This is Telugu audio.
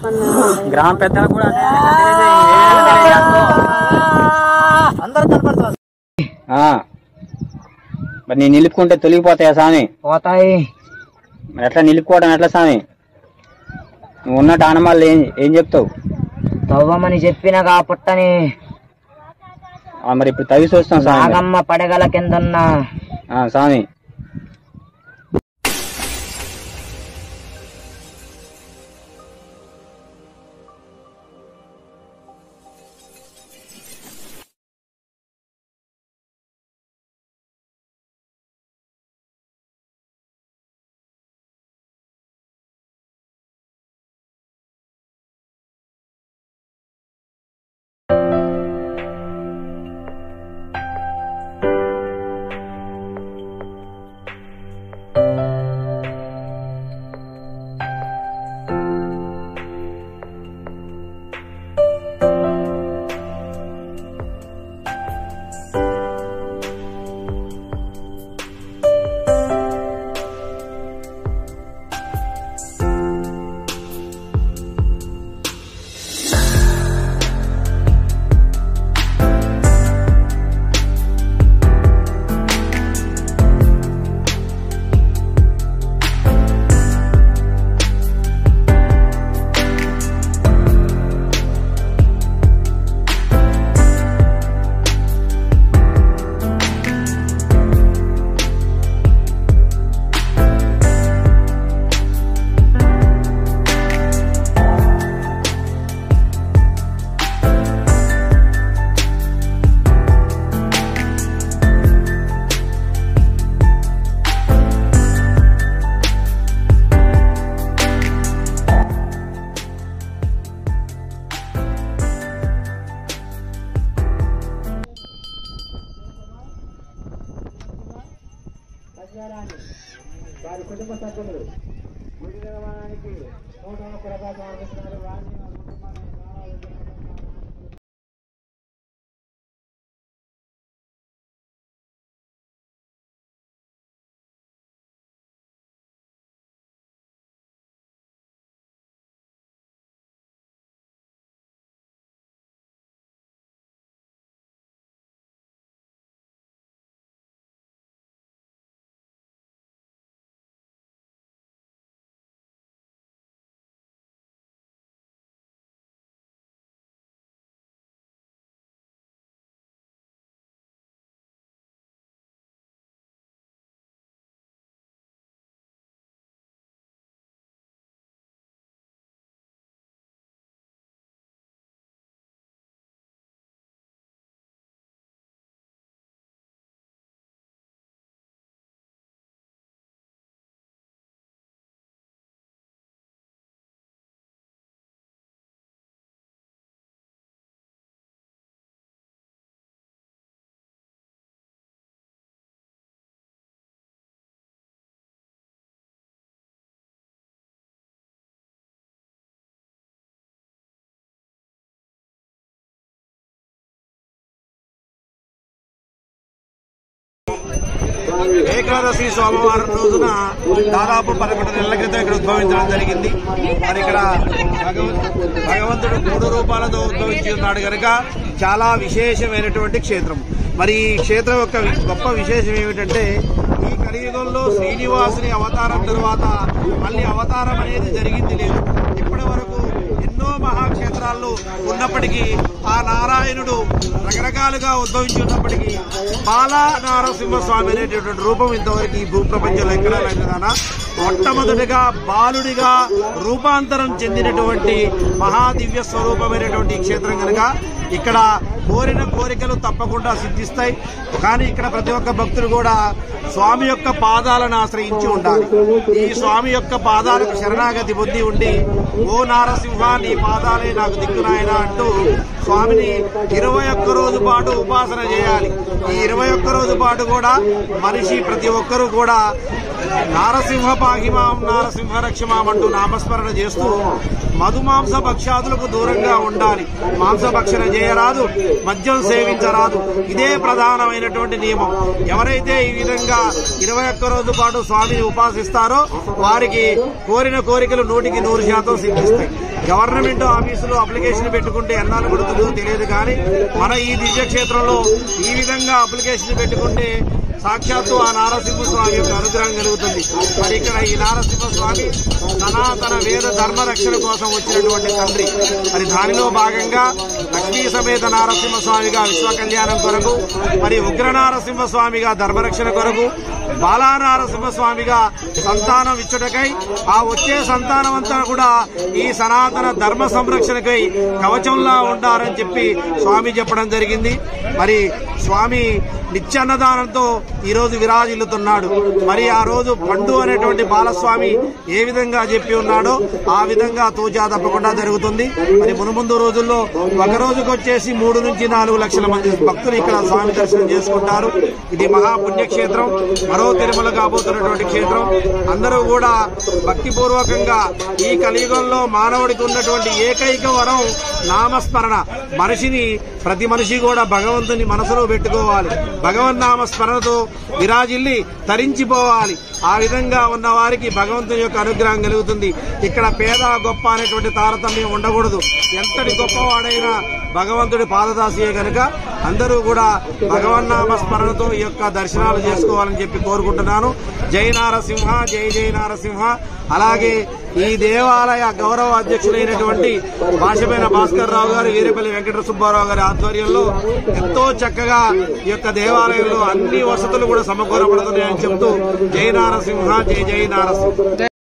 గ్రామ పెద్దలు కూడా అదే విధంగా తెలియజే- ఏ విధంగా తెలియజేస్తారో. అందరూ కనపడుతున్నారు ఆ. మరి నేను నిలుపుకుంటే తొలగిపోతాయా స్వామి పోతాయి మరి ఎట్లా నిలుపుకోవడం ఎట్లా స్వామి నువ్వు ఉన్నట్టు ఆనమాలు ఏం ఏం చెప్తావు తవ్వమని చెప్పిన పుట్టని ఆ, మరి ఇప్పుడు తవ్వి చూస్తాం స్వామి మరి. నాగమ్మ పడగల కిందన్న ఆ, స్వామి ఏకాదశి సోమవారం రోజున దాదాపు పదకొండు నెలల క్రితం ఇక్కడ ఉద్భవించడం జరిగింది మరి ఇక్కడ భగవ- భగవంతుడు మూడు రూపాలతో ఉద్భవించి ఉన్నాడు కనుక చాలా విశేషమైనటువంటి క్షేత్రం మరి ఈ క్షేత్రం యొక్క వి- గొప్ప విశేషం ఏమిటంటే ఈ కలియుగంలో శ్రీనివాసుని అవతారం తరువాత మళ్ళీ అవతారం అనేది జరిగింది లేదు ఇప్పటి వరకు ఎన్నో మహాక్షేత్రాలు ఉన్నప్పటికీ ఆ నారాయణుడు రకరకాలుగా ఉద్భవించి ఉన్నప్పటికీ బాలా నారసింహ స్వామి అనేటటువంటి రూపం ఇంతవరకు ఈ భూప్రపంచంలో ఎక్కడా లేదనా మొట్టమొదటిగా బాలుడిగా రూపాంతరం చెందినటువంటి మహాదివ్య స్వరూపమైనటువంటి ఈ క్షేత్రం కనుక ఇక్కడ కోరిన కోరికలు తప్పకుండా సిద్ధిస్తాయి కానీ ఇక్కడ ప్రతి ఒక్క భక్తుడు కూడా స్వామి యొక్క పాదాలను ఆశ్రయించి ఉండాలి ఈ స్వామి యొక్క పాదాలకు శరణాగతి పొంది ఉండి ఓ నారసింహ నీ పాదాలే నాకు దిక్కునాయన అంటూ స్వామిని ఇరవై ఒక్క రోజు పాటు ఉపాసన చేయాలి ఈ ఇరవై ఒక్క రోజు పాటు కూడా మనిషి ప్రతి ఒక్కరూ కూడా నారసింహ పాహిమాం నారసింహ రక్షమాం అంటూ నామస్మరణ చేస్తూ మధుమాంస భక్ష్యాదులకు దూరంగా ఉండాలి మాంసభక్షణ చేయరాదు మద్యం సేవించరాదు ఇదే ప్రధానమైనటువంటి నియమం ఎవరైతే ఈ విధంగా ఇరవై ఒక్క రోజు పాటు స్వామిని ఉపాసిస్తారో వారికి కోరిన కోరికలు నూటికి నూరు శాతం సిద్ధిస్తాయి గవర్నమెంట్ ఆఫీసులో అప్లికేషన్ పెట్టుకుంటే ఎన్నాళ్ళు పడుతుందో తెలియదు కానీ మన ఈ దివ్యక్షేత్రంలో ఈ విధంగా అప్లికేషన్ పెట్టుకుంటే సాక్షాత్తు ఆ నారసింహస్వామి యొక్క అనుగ్రహం కలుగుతుంది మరి ఇక్కడ ఈ నారసింహస్వామి సనాతన వేద ధర్మ రక్షణ కోసం వచ్చినటువంటి తండ్రి మరి దానిలో భాగంగా లక్ష్మీ సమేత నారసింహస్వామిగా విశ్వ కళ్యాణం కొరకు మరి ఉగ్ర నారసింహస్వామిగా ధర్మరక్షణ కొరకు బాలా నారసింహస్వామిగా సంతానం ఇచ్చుటకై ఆ వచ్చే సంతానం అంతా కూడా ఈ సనాతన ధర్మ సంరక్షణకై కవచంలా ఉంటారని చెప్పి స్వామి చెప్పడం జరిగింది మరి స్వామి నిత్యాన్నదానంతో ఈ రోజు విరాజిల్లుతున్నాడు మరి ఆ రోజు పండు అనేటువంటి బాలస్వామి ఏ విధంగా చెప్పి ఉన్నాడో ఆ విధంగా తూచా తప్పకుండా జరుగుతుంది మరి మునుముందు రోజుల్లో ఒక రోజుకు వచ్చేసి మూడు నుంచి నాలుగు లక్షల మంది భక్తులు ఇక్కడ స్వామి దర్శనం చేసుకుంటారు ఇది మహాపుణ్యక్షేత్రం మరో తిరుమల కాబోతున్నటువంటి క్షేత్రం అందరూ కూడా భక్తిపూర్వకంగా ఈ కలియుగంలో మానవుడికి ఉన్నటువంటి ఏకైక వరం నామస్మరణ మనిషిని ప్రతి మనిషి కూడా భగవంతుని మనసులో పెట్టుకోవాలి భగవన్ నామ స్మరణతో విరాజిల్లి తరించిపోవాలి ఆ విధంగా ఉన్న వారికి భగవంతుని యొక్క అనుగ్రహం కలుగుతుంది ఇక్కడ పేద గొప్ప అనేటువంటి తారతమ్యం ఉండకూడదు ఎంతటి గొప్పవాడైనా భగవంతుడి పాదదాసియే కనుక అందరూ కూడా భగవన్నామ స్మరణతో ఈ యొక్క దర్శనాలు చేసుకోవాలని చెప్పి కోరుకుంటున్నాను జై నారసింహ జై జై నారసింహ అలాగే ఈ దేవాలయ గౌరవ అధ్యక్షులైనటువంటి భాషమైన భాస్కర్ రావు గారు వీరేపల్లి వెంకట సుబ్బారావు గారి ఆధ్వర్యంలో ఎంతో చక్కగా ఈ యొక్క దేవాలయంలో అన్ని వసతులు కూడా సమకూరబడుతున్నాయని చెప్తూ జై నారసింహ జై జై నారసింహ